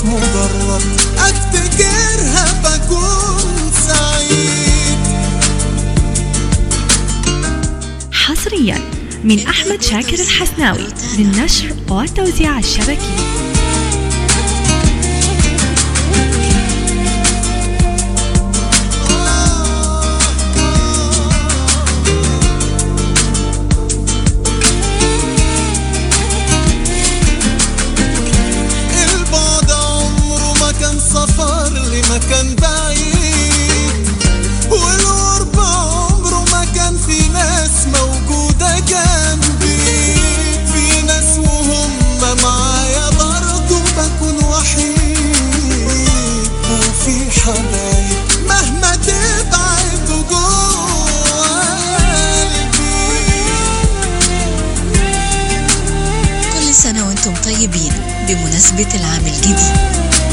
مجرد افتكرها بكون سعيد حصريا من أحمد شاكر الحسناوي للنشر والتوزيع الشبكي البعد عمره ما كان سفر لمكان بعيد والقرب عمره ما كان في ناس موجودة جنبي في ناس وهم معايا برضه بكون وحيد وفي حبايب مهما تبعدوا جوا قلبي كل سنة وانتم طيبين بمناسبة العام الجديد